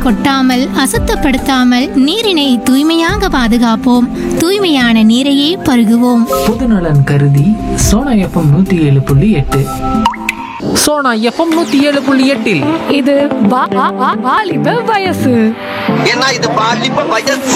கொட்டாமல் அசுத்தப்படுத்தாமல் நீரினை தூய்மையாக பாதுகாப்போம் தூய்மையான நீரையே பருகுவோம் பொதுநலன் கருதி சோனா எஃப்எம் நூத்தி ஏழு புள்ளி எட்டு சோனா எஃப்எம் நூத்தி ஏழு புள்ளி எட்டில் இது வா- வா- வா- வாலிப வயசு ஏன்னா இது பாலிப்ப வயசு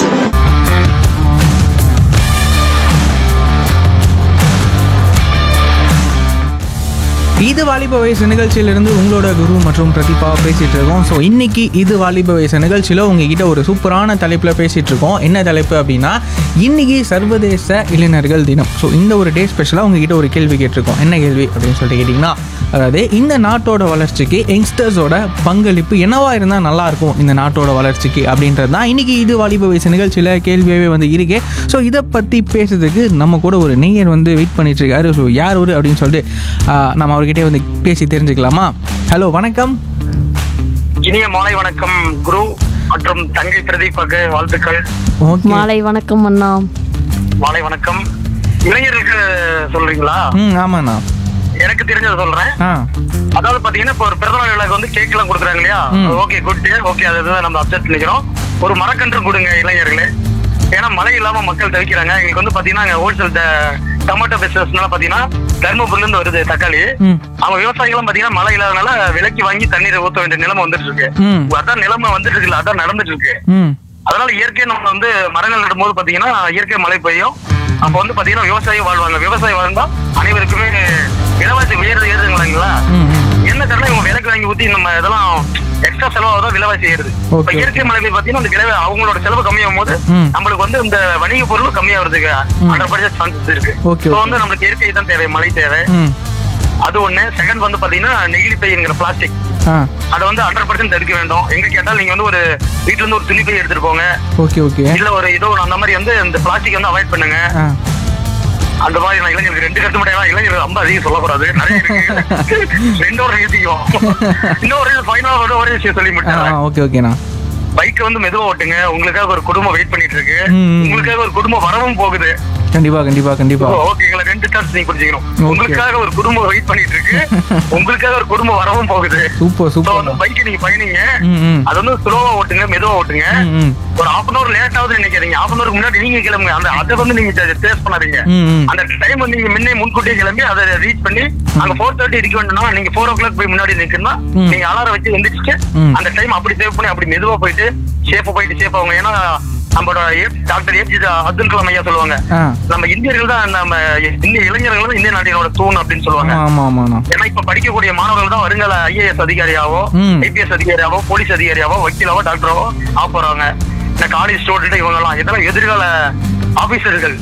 இது வாலிப வயசு நிகழ்ச்சியிலிருந்து உங்களோட குரு மற்றும் பிரதீபா பேசிட்டு இருக்கோம் ஸோ இன்னைக்கு இது வாலிப வயசு நிகழ்ச்சியில் உங்ககிட்ட ஒரு சூப்பரான தலைப்பில் பேசிட்டு இருக்கோம் என்ன தலைப்பு அப்படின்னா இன்னைக்கு சர்வதேச இளைஞர்கள் தினம் ஸோ இந்த ஒரு டே ஸ்பெஷலாக உங்ககிட்ட ஒரு கேள்வி கேட்டிருக்கோம் என்ன கேள்வி அப்படின்னு சொல்லிட்டு கேட்டிங்கன்னா அதாவது இந்த நாட்டோட வளர்ச்சிக்கு யங்ஸ்டர்ஸோட பங்களிப்பு என்னவா இருந்தால் நல்லா இருக்கும் இந்த நாட்டோட வளர்ச்சிக்கு அப்படின்றது தான் இன்னைக்கு இது வாலிப வயசு நிகழ்ச்சியில் கேள்வியாகவே வந்து இருக்கே ஸோ இதை பற்றி பேசுறதுக்கு நம்ம கூட ஒரு நெய்யர் வந்து வெயிட் பண்ணிட்டு இருக்காரு ஸோ யார் ஒரு அப்படின்னு சொல்லிட்டு ஆஹ், நம்ம அவர்கிட்டயே வந்து பேசி தெரிஞ்சுக்கலாமா ஹலோ வணக்கம் இனிய மாலை வணக்கம் குரு மற்றும் தங்கை பிரதீபாக்கு வாழ்த்துக்கள் ஓகே மாலை வணக்கம் அண்ணா மாலை வணக்கம் இளைஞர்களுக்கு சொல்றீங்களா ம் ஆமாண்ணா எனக்கு தெரிஞ்சதை சொல்றேன் ஆ அதாவது பாத்தீங்கன்னா இப்போ ஒரு பிறந்தநாள் விழாக்கு வந்து கேக் எல்லாம் கொடுக்குறாங்க இல்லையா ம். ஓகே குட் ஓகே அதுதான் நம்ம அப்செட் பண்ணிக்கிறோம் ஒரு மரக்கன்று கொடுங்க இளைஞர்களே ஏன்னா மழை இல்லாம மக்கள் தவிக்கிறாங்க எங்களுக்கு வந்து பாத்தீங்கன்னா ஹோல்சேல் டொமேட்டோ பிசினஸ்னால பாத்தீங்கன்னா தர்மபுரில இருந்து வருது தக்காளி ம் அவங்க விவசாயிகளும் பாத்தீங்கன்னா மழை இல்லாதனால விலைக்கு வாங்கி தண்ணீரை ஊத்த வேண்டிய நிலைமை வந்துட்டு இருக்கு ம் அதான் நிலைமை வந்துட்டு இருக்குல்ல அதான் நடந்துட்டு இருக்கு ம் அதனால இயற்கையை நம்ம வந்து மரங்கள் நடும்போது பாத்தீங்கன்னா இயற்கை மழை பெய்யும் அப்ப வந்து பாத்தீங்கன்னா விவசாயி வாழ்வாங்க விவசாயி வாழ்ந்தா அனைவருக்குமே விலைவாசி உயர்வு ஏறுதுங்களா ம் ம் என்ன காரணம் இவங்க விலைக்கு வாங்கி ஊத்தி நம்ம இதெல்லாம் எக்ஸ்ட்ரா செலவாக விலைவாசி ஏறுது இப்ப Okay. இயற்கை மழைகள் பாத்தீங்கன்னா அந்த விலை அவங்களோட செலவு கம்மியாகும் போது ம். நம்மளுக்கு வந்து இந்த வணிக பொருள் கம்மியாகிறதுக்கு ஹண்ட்ரட் பர்சன்ட் சான்சஸ் இருக்கு Okay, So okay. வந்து நம்மளுக்கு இயற்கை தான் தேவை மழை தேவை ம் அது ஒண்ணு செகண்ட் வந்து பாத்தீங்கன்னா நெகிழி பைங்கிற பிளாஸ்டிக் ஆ அதை வந்து ஹண்ட்ரட் பர்சன்ட் தடுக்க வேண்டும் எங்க கேட்டால் நீங்க வந்து ஒரு வீட்டுல இருந்து ஒரு துணி பை எடுத்துட்டு போங்க ஓகே ஓகே இல்ல ஒரு இதோ ஒரு அந்த மாதிரி வந்து இந்த பிளாஸ்டிக் வந்து அவாய்ட் பண்ணுங்க ஆ அந்த மாதிரி நான் இளைஞருக்கு ரெண்டு கருத்து மட்டும் இளைஞர் ரொம்ப அதிகம் சொல்லக்கூடாது நிறைய இருக்கு ரெண்டு ஒரு விஷயம் இன்னொரு ஃபைனல் ஒரு ஒரு விஷயம் சொல்லி ஆ முடிச்சேன் ஓகே ஓகேண்ணா பைக் வந்து மெதுவா ஓட்டுங்க உங்களுக்காக ஒரு குடும்பம் வெயிட் பண்ணிட்டு இருக்கு ம். உங்களுக்காக ஒரு குடும்பம் வரவும் போகுது கண்டிப்பா கண்டிப்பா கண்டிப்பா ஓகேங்களா ரெண்டு தாட்ஸ் நீங்க புரிஞ்சுக்கணும் Okay. உங்களுக்காக ஒரு குடும்பம் வெயிட் பண்ணிட்டு இருக்கு உங்களுக்காக ஒரு குடும்பம் வரவும் போகுது சூப்பர் So வந்து சூப்பர் பைக் நீங்க பயணிங்க ம் ம் அது வந்து ஸ்லோவா ஓட்டுங்க மெதுவா ஓட்டுங்க ம் ம் ஒரு ஹாஃப் அன் அவர் லேட் ஆகுது நினைக்கிறீங்க ஹாஃப் அன் அவருக்கு முன்னாடி நீங்க கிளம்புங்க அந்த அதை வந்து நீங்க டேஸ்ட் பண்ணாதீங்க ம் ம் அந்த டைம் வந்து நீங்க முன்னே முன்கூட்டியே கிளம்பி அதை ரீச் பண்ணி அங்க ஃபோர் தேர்ட்டி இருக்க வேண்டும்னா நீங்க ஃபோர் ஓ கிளாக் போய் முன்னாடி நிக்கணும்னா ம். நீங்க அலாரம் வச்சு எந்திரிச்சுட்டு ம். அந்த டைம் அப்படி சேவ் பண்ணி அப்படி மெதுவா போயிட்டு சேஃபா போயிட்டு சேஃப் ஆகுங்க ஏன்னா நம்மளோட ஏ- டாக்டர் ஏபிஜே அப்துல் கலாம் ஐயா சொல்லுவாங்க ஆ நம்ம இந்தியர்கள் தான் நம்ம இந்திய இளைஞர்கள் தான் இந்திய நாட்டினோட தூண் அப்படின்னு சொல்லுவாங்க ஆமா ஆமா ஆமாண்ணா ஏன்னா இப்ப படிக்கக்கூடிய மாணவர்கள் தான் வருங்கால ஐஏஎஸ் அதிகாரியாவோ ம். ஐபிஎஸ் அதிகாரியாவோ போலீஸ் அதிகாரியாவோ வக்கீலாவோ டாக்டராவோ ஆக போறாங்க இந்த காலேஜ் ஸ்டூடெண்ட் இவங்க எல்லாம் இதெல்லாம் எதிர்கால ஆபீசர்கள்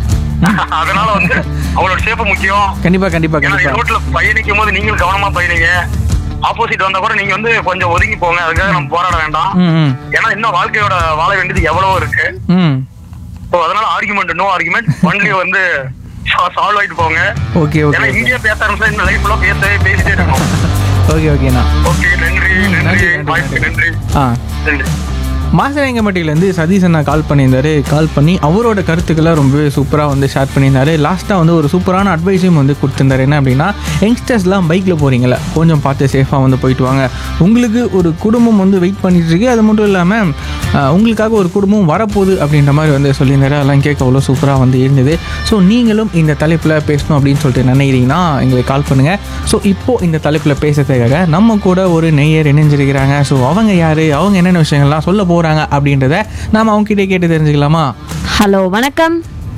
அதனால வந்து அவங்களோட சேஃப் முக்கியம் கண்டிப்பா கண்டிப்பா ஏன்னா கண்டிப்பா ரோட்ல பயணிக்கும் போது நீங்களும் கவனமா பயணிங்க ஆப்போசிட் வந்தா கூட நீங்க வந்து கொஞ்சம் ஒதுங்கி போங்க அதுக்காக நம்ம போராட வேண்டாம் ம் ம் ஏன்னா இன்னும் வாழ்க்கையோட வாழ வேண்டியது எவ்வளவோ இருக்கு ம் So அதனால ஆர்குமெண்ட் நோ ஆர்குமெண்ட் ஒன்லி வந்து சால்வ் ஆயிட்டு போங்க ஓகே ஏன்னா ஓகே இங்கேயே பேச ஆரம்பிச்சா இந்த லைஃப் எல்லாம் பேசவே பேசிட்டே இருக்கணும் ஓகே ஓகேண்ணா ஓகே நன்றி நன்றி நன்றி, வாய்ப்புக்கு நன்றி ஆ நன்றி மாசரங்கம்பட்டியிலேருந்து சதீஷ் அண்ணா கால் பண்ணியிருந்தாரு கால் பண்ணி அவரோட கருத்துக்களை ரொம்பவே சூப்பராக வந்து ஷேர் பண்ணியிருந்தாரு லாஸ்ட்டாக வந்து ஒரு சூப்பரான அட்வைஸையும் வந்து கொடுத்துருந்தாரு என்ன அப்படின்னா யங்ஸ்டர்ஸ்லாம் பைக்கில் போகிறீங்களா கொஞ்சம் பார்த்து சேஃபாக வந்து போயிட்டு வாங்க உங்களுக்கு ஒரு குடும்பம் வந்து வெயிட் பண்ணிட்டு இருக்கு அது மட்டும் இல்லாமல் உங்களுக்காக ஒரு குடும்பம் வரப்போகுது அப்படின்ற மாதிரி வந்து சொல்லியிருந்தாரு அதெல்லாம் கேட்க அவ்வளோ சூப்பராக வந்து இருந்தது ஸோ நீங்களும் இந்த தலைப்பில் பேசணும் அப்படின்னு சொல்லிட்டு நினைக்கிறீங்கன்னா எங்களுக்கு கால் பண்ணுங்கள் ஸோ இப்போது இந்த தலைப்பில் பேசுறதுக்காக நம்ம கூட ஒரு நெய்யர் இணைஞ்சிருக்கிறாங்க ஸோ அவங்க யார் அவங்க என்னென்ன விஷயங்கள்லாம் சொல்ல போகிறாங்க அப்படின்றத நாம் அவங்க கிட்டே கேட்டு தெரிஞ்சுக்கலாமா ஹலோ வணக்கம்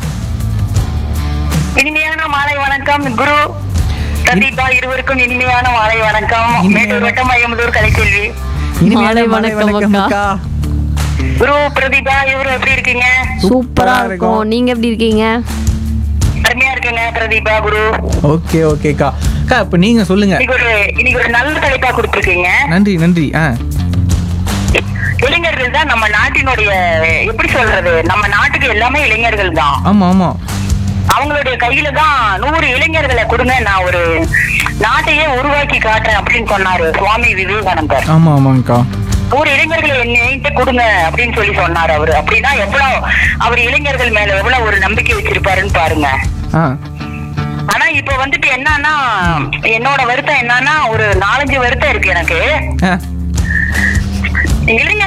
இனிமையான மாலை வணக்கம் குரு பிரதீபா இருவருக்கும் இனிமையான மாலை வணக்கம் மேட்டூர் வட்டம் ஐயம்பதூர் கலைக்கல்வி மாலை வணக்கம் அக்கா. குரு பிரதீபா இவரு எப்படி இருக்கீங்க சூப்பரா இருக்கும் நீங்க எப்படி இருக்கீங்க அருமையா இருக்குங்க பிரதீபா குரு ஓகே ஓகேக்கா அக்கா இப்போ நீங்கள் சொல்லுங்கள் இன்னைக்கு ஒரு இன்னைக்கு ஒரு நல்ல தலைப்பா கொடுத்துருக்கீங்க நன்றி நன்றி ஆ இளைஞர்கள் தான் நம்ம நாட்டினுடைய எப்படி சொல்றது நம்ம நாட்டுக்கு எல்லாமே இளைஞர்கள் தான் ஆமாம் ஆமாம் அவங்களுடைய கையில தான் நூறு இளைஞர்களை கொடுங்க நான் ஒரு நாட்டையே உருவாக்கி காட்டுறேன் அப்படின்னு சொன்னாரு சுவாமி விவேகானந்தர் ஆமாம் ஆமாங்கக்கா நூறு இளைஞர்களை என்கிட்ட கொடுங்க அப்படின்னு சொல்லி சொன்னாரு அவரு அப்படின்னா எவ்வளவு அவர் இளைஞர்கள் மேல எவ்வளவு ஒரு நம்பிக்கை வச்சிருப்பாருன்னு பாருங்க ஆ ஆனா இப்ப வந்துட்டு என்னன்னா என்னோட வருத்தம் என்னன்னா ஒரு நாலஞ்சு வருத்தம் இருக்கு எனக்கு ஆ இளைஞர்